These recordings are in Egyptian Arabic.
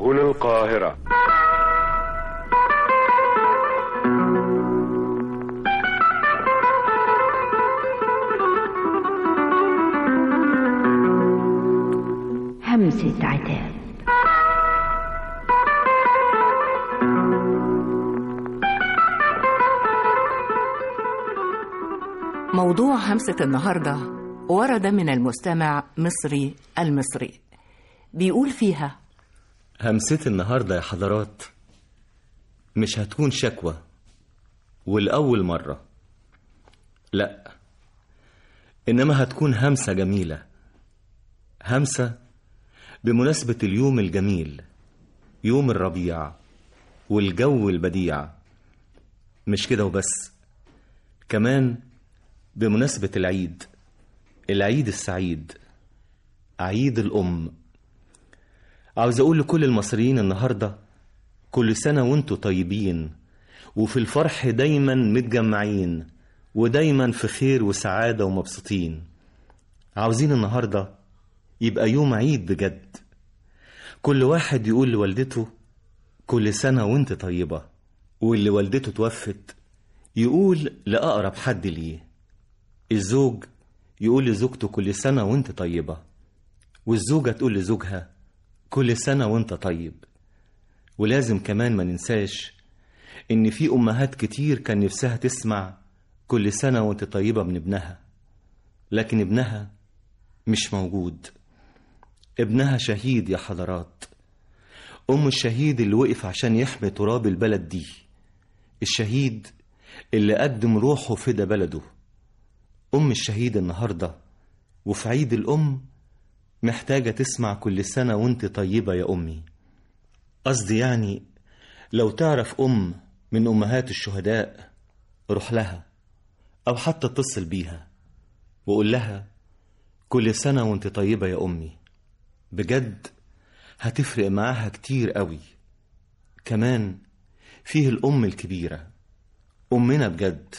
هنا القاهرة همسة عتاب موضوع همسة النهاردة ورد من المستمع مصري المصري بيقول فيها همسة النهاردة يا حضرات مش هتكون شكوى والأول مرة لأ إنما هتكون همسة جميلة همسة بمناسبة اليوم الجميل يوم الربيع والجو البديع مش كده وبس كمان بمناسبة العيد العيد السعيد عيد الأم عاوز أقول لكل المصريين النهاردة كل سنة وانتوا طيبين وفي الفرح دايما متجمعين ودايما في خير وسعادة ومبسوطين عاوزين النهاردة يبقى يوم عيد بجد كل واحد يقول لوالدته كل سنة وانت طيبة واللي والدته توفت يقول لأقرب حد ليه الزوج يقول لزوجته كل سنة وانت طيبة والزوجة تقول لزوجها كل سنة وانت طيب ولازم كمان ما ننساش ان في امهات كتير كان نفسها تسمع كل سنة وانت طيبة من ابنها لكن ابنها مش موجود ابنها شهيد يا حضرات ام الشهيد اللي وقف عشان يحمي تراب البلد دي الشهيد اللي قدم روحه فدا بلده ام الشهيد النهارده وفي عيد الام محتاجه تسمع كل سنه وانت طيبه يا امي قصدي يعني لو تعرف ام من امهات الشهداء روح لها او حتى اتصل بيها وقول لها كل سنه وانت طيبه يا امي بجد هتفرق معاها كتير قوي كمان فيه الام الكبيره امنا بجد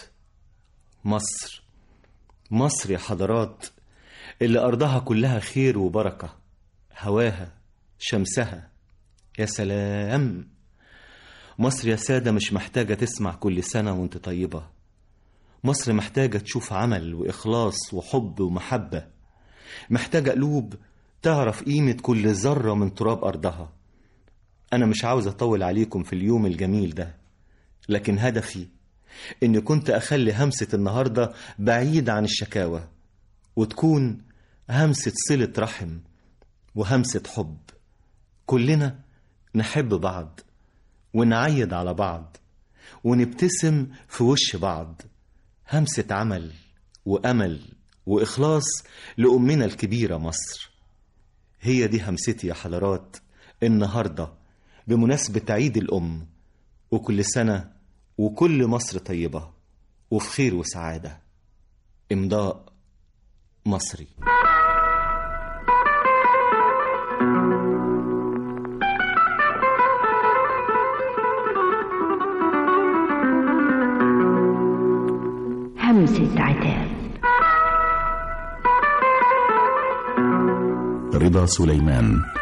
مصر مصر يا حضرات اللي أرضها كلها خير وبركة هواها شمسها يا سلام مصر يا سادة مش محتاجة تسمع كل سنة وانت طيبة مصر محتاجة تشوف عمل وإخلاص وحب ومحبة محتاجة قلوب تعرف قيمة كل ذرة من تراب أرضها أنا مش عاوز أطول عليكم في اليوم الجميل ده لكن هدفي إني كنت أخلي همسة النهاردة بعيد عن الشكاوى وتكون همسة صلة رحم وهمسة حب كلنا نحب بعض ونعيد على بعض ونبتسم في وش بعض همسة عمل وأمل وإخلاص لأمنا الكبيرة مصر هي دي همستي يا حضرات النهاردة بمناسبة عيد الأم وكل سنة وكل مصر طيبة وفي خير وسعادة إمضاء مصري همسة عتاب رضا سليمان